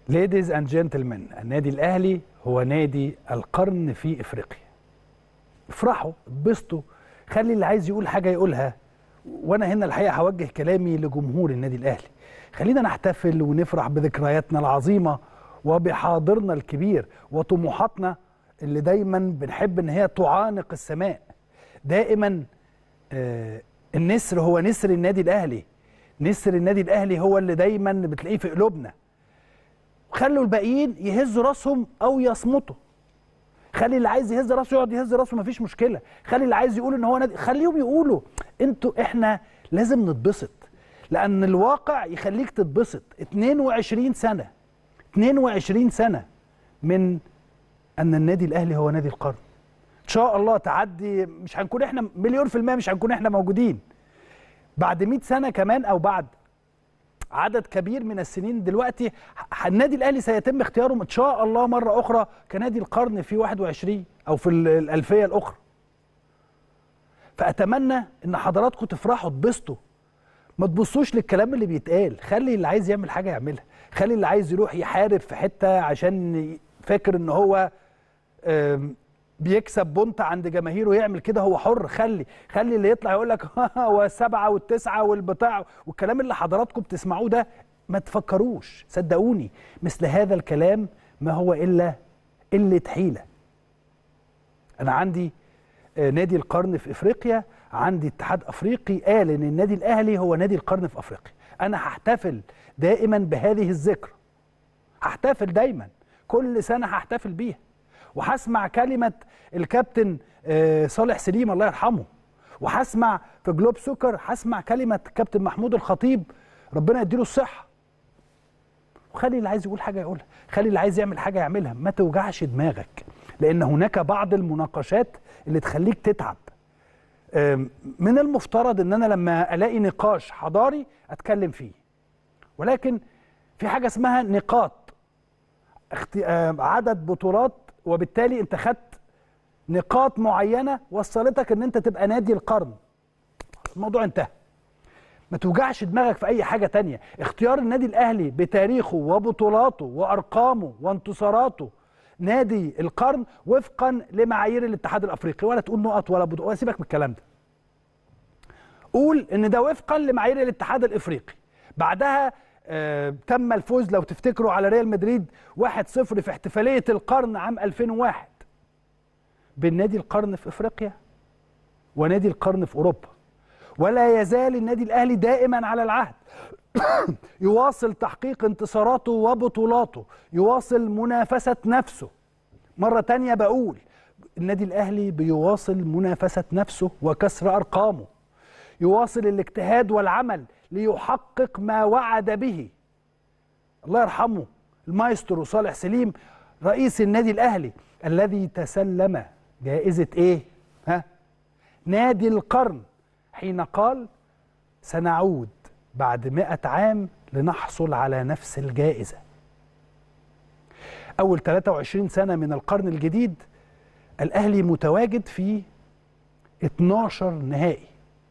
ليديز اند جنتلمان النادي الاهلي هو نادي القرن في افريقيا افرحوا اتبسطوا خلي اللي عايز يقول حاجه يقولها وانا هنا الحقيقه هوجه كلامي لجمهور النادي الاهلي خلينا نحتفل ونفرح بذكرياتنا العظيمه وبحاضرنا الكبير وطموحاتنا اللي دايما بنحب ان هي تعانق السماء دائما آه النسر هو نسر النادي الاهلي نسر النادي الاهلي هو اللي دايما بتلاقيه في قلوبنا خلوا الباقيين يهزوا راسهم او يصمتوا خلي اللي عايز يهز راسه يقعد يهز راسه مفيش مشكله خلي اللي عايز يقول ان هو نادي خليهم يقولوا انتوا احنا لازم نتبسط لان الواقع يخليك تتبسط 22 سنه 22 سنه من ان النادي الاهلي هو نادي القرن ان شاء الله تعدي مش هنكون احنا مليون في الميه مش هنكون احنا موجودين بعد 100 سنه كمان او بعد عدد كبير من السنين دلوقتي النادي الاهلي سيتم اختياره ان شاء الله مره اخرى كنادي القرن في 21 او في الالفيه الاخرى فاتمنى ان حضراتكم تفرحوا تبسطوا ما تبصوش للكلام اللي بيتقال خلي اللي عايز يعمل حاجه يعملها خلي اللي عايز يروح يحارب في حته عشان فاكر ان هو بيكسب بونت عند جماهيره يعمل كده هو حر خلي خلي اللي يطلع يقول لك هو السبعه والتسعه والبتاع والكلام اللي حضراتكم بتسمعوه ده ما تفكروش صدقوني مثل هذا الكلام ما هو الا قله حيله انا عندي نادي القرن في افريقيا عندي اتحاد افريقي قال ان النادي الاهلي هو نادي القرن في افريقيا انا هحتفل دائما بهذه الذكرى هحتفل دايما كل سنه هحتفل بيها وهسمع كلمه الكابتن صالح سليم الله يرحمه وهسمع في جلوب سكر هسمع كلمه كابتن محمود الخطيب ربنا يديله الصحه وخلي اللي عايز يقول حاجه يقولها خلي اللي عايز يعمل حاجه يعملها ما توجعش دماغك لان هناك بعض المناقشات اللي تخليك تتعب من المفترض ان انا لما الاقي نقاش حضاري اتكلم فيه ولكن في حاجه اسمها نقاط عدد بطولات وبالتالي انت خدت نقاط معينه وصلتك ان انت تبقى نادي القرن الموضوع انتهى ما توجعش دماغك في اي حاجه تانية اختيار النادي الاهلي بتاريخه وبطولاته وارقامه وانتصاراته نادي القرن وفقا لمعايير الاتحاد الافريقي ولا تقول نقط ولا بطولات ولا سيبك من الكلام ده قول ان ده وفقا لمعايير الاتحاد الافريقي بعدها آه تم الفوز لو تفتكروا على ريال مدريد 1-0 في احتفاليه القرن عام 2001 بين نادي القرن في افريقيا ونادي القرن في اوروبا ولا يزال النادي الاهلي دائما على العهد يواصل تحقيق انتصاراته وبطولاته يواصل منافسه نفسه مره تانية بقول النادي الاهلي بيواصل منافسه نفسه وكسر ارقامه يواصل الاجتهاد والعمل ليحقق ما وعد به الله يرحمه المايسترو صالح سليم رئيس النادي الاهلي الذي تسلم جائزه ايه ها نادي القرن حين قال سنعود بعد مئة عام لنحصل على نفس الجائزة أول 23 سنة من القرن الجديد الأهلي متواجد في 12 نهائي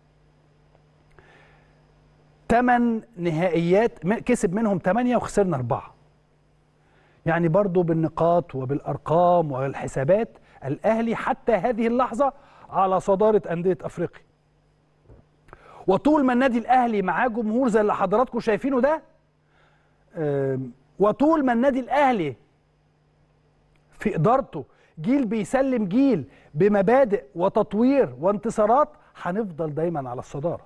8 نهائيات كسب منهم 8 وخسرنا 4 يعني برضو بالنقاط وبالأرقام والحسابات الأهلي حتى هذه اللحظة على صدارة أندية أفريقيا وطول ما النادي الاهلي معاه جمهور زي اللي حضراتكم شايفينه ده وطول ما النادي الاهلي في ادارته جيل بيسلم جيل بمبادئ وتطوير وانتصارات هنفضل دايما على الصداره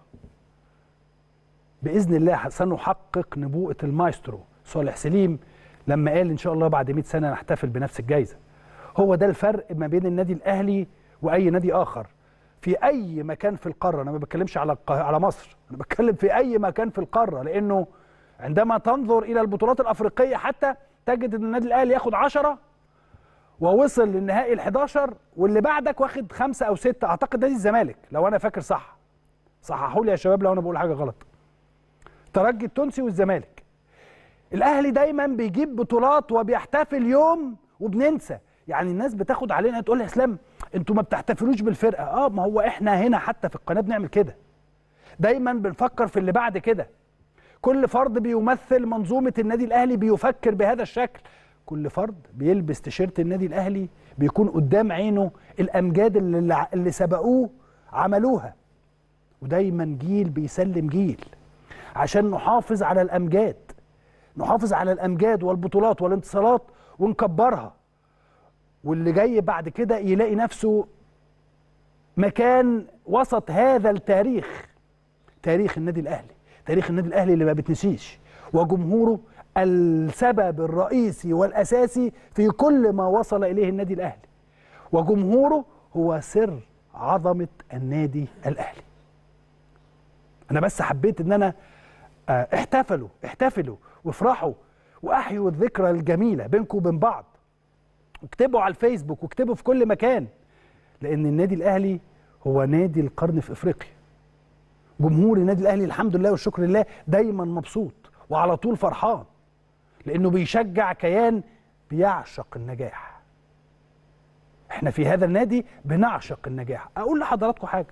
باذن الله سنحقق نبوءه المايسترو صالح سليم لما قال ان شاء الله بعد 100 سنه نحتفل بنفس الجائزه هو ده الفرق ما بين النادي الاهلي واي نادي اخر في اي مكان في القاره انا ما بتكلمش على على مصر انا بتكلم في اي مكان في القاره لانه عندما تنظر الى البطولات الافريقيه حتى تجد ان النادي الاهلي ياخد 10 ووصل للنهائي ال 11 واللي بعدك واخد خمسه او سته اعتقد نادي الزمالك لو انا فاكر صح صححوا لي يا شباب لو انا بقول حاجه غلط ترجي التونسي والزمالك الاهلي دايما بيجيب بطولات وبيحتفل يوم وبننسى يعني الناس بتاخد علينا تقول لي يا اسلام انتوا ما بتحتفلوش بالفرقه اه ما هو احنا هنا حتى في القناه بنعمل كده دايما بنفكر في اللي بعد كده كل فرد بيمثل منظومه النادي الاهلي بيفكر بهذا الشكل كل فرد بيلبس تيشيرت النادي الاهلي بيكون قدام عينه الامجاد اللي, اللي سبقوه عملوها ودايما جيل بيسلم جيل عشان نحافظ على الامجاد نحافظ على الامجاد والبطولات والانتصارات ونكبرها واللي جاي بعد كده يلاقي نفسه مكان وسط هذا التاريخ تاريخ النادي الاهلي تاريخ النادي الاهلي اللي ما بتنسيش وجمهوره السبب الرئيسي والاساسي في كل ما وصل اليه النادي الاهلي وجمهوره هو سر عظمه النادي الاهلي انا بس حبيت ان انا احتفلوا احتفلوا وافرحوا واحيوا الذكرى الجميله بينكم وبين بعض واكتبوا على الفيسبوك واكتبوا في كل مكان لان النادي الاهلي هو نادي القرن في افريقيا جمهور النادي الاهلي الحمد لله والشكر لله دايما مبسوط وعلى طول فرحان لانه بيشجع كيان بيعشق النجاح احنا في هذا النادي بنعشق النجاح اقول لحضراتكم حاجه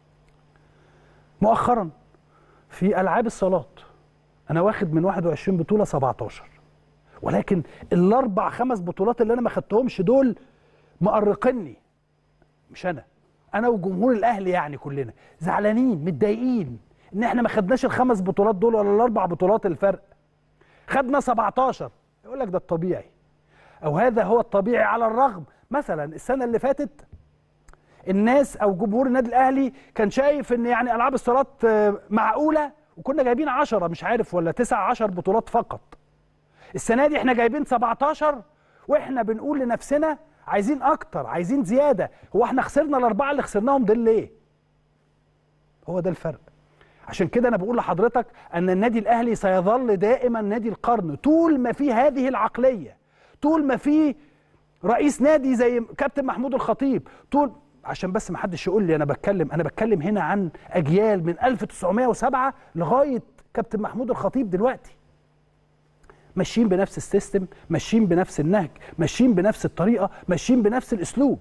مؤخرا في العاب الصالات انا واخد من 21 بطوله 17 ولكن الاربع خمس بطولات اللي انا ما خدتهمش دول مقرقني مش انا انا وجمهور الاهلي يعني كلنا زعلانين متضايقين ان احنا ما خدناش الخمس بطولات دول ولا الاربع بطولات الفرق خدنا 17 يقول لك ده الطبيعي او هذا هو الطبيعي على الرغم مثلا السنه اللي فاتت الناس او جمهور النادي الاهلي كان شايف ان يعني العاب الصالات معقوله وكنا جايبين 10 مش عارف ولا 9 10 بطولات فقط السنه دي احنا جايبين 17 واحنا بنقول لنفسنا عايزين اكتر عايزين زياده هو احنا خسرنا الاربعه اللي خسرناهم دول ليه هو ده الفرق عشان كده انا بقول لحضرتك ان النادي الاهلي سيظل دائما نادي القرن طول ما في هذه العقليه طول ما في رئيس نادي زي كابتن محمود الخطيب طول عشان بس ما حدش يقول لي انا بتكلم انا بتكلم هنا عن اجيال من 1907 لغايه كابتن محمود الخطيب دلوقتي ماشيين بنفس السيستم ماشيين بنفس النهج ماشيين بنفس الطريقه ماشيين بنفس الاسلوب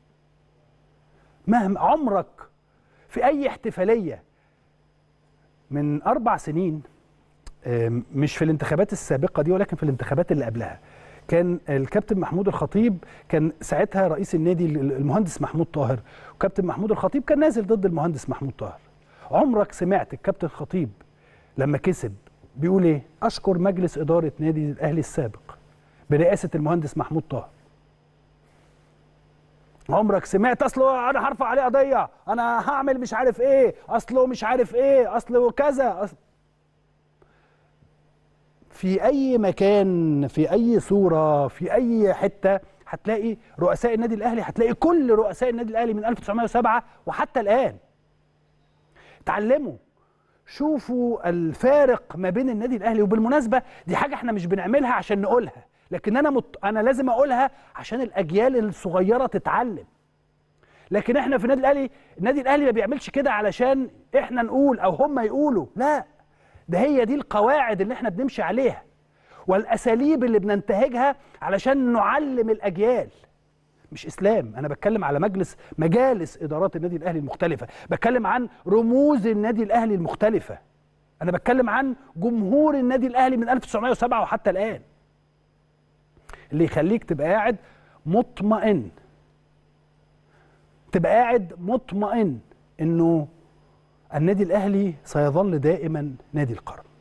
مهما عمرك في اي احتفاليه من اربع سنين مش في الانتخابات السابقه دي ولكن في الانتخابات اللي قبلها كان الكابتن محمود الخطيب كان ساعتها رئيس النادي المهندس محمود طاهر وكابتن محمود الخطيب كان نازل ضد المهندس محمود طاهر عمرك سمعت الكابتن الخطيب لما كسب بيقول ايه اشكر مجلس اداره نادي الاهلي السابق برئاسه المهندس محمود طاهر عمرك سمعت اصله انا هرفع عليه قضيه انا هعمل مش عارف ايه اصله مش عارف ايه اصله كذا أصل في اي مكان في اي صوره في اي حته هتلاقي رؤساء النادي الاهلي هتلاقي كل رؤساء النادي الاهلي من 1907 وحتى الان اتعلموا شوفوا الفارق ما بين النادي الاهلي وبالمناسبه دي حاجه احنا مش بنعملها عشان نقولها لكن انا مت... انا لازم اقولها عشان الاجيال الصغيره تتعلم لكن احنا في النادي الاهلي النادي الاهلي ما بيعملش كده علشان احنا نقول او هم يقولوا لا ده هي دي القواعد اللي احنا بنمشي عليها والاساليب اللي بننتهجها علشان نعلم الاجيال مش اسلام انا بتكلم على مجلس مجالس ادارات النادي الاهلي المختلفه بتكلم عن رموز النادي الاهلي المختلفه انا بتكلم عن جمهور النادي الاهلي من 1907 وحتى الان اللي يخليك تبقى قاعد مطمئن تبقى قاعد مطمئن انه النادي الاهلي سيظل دائما نادي القرن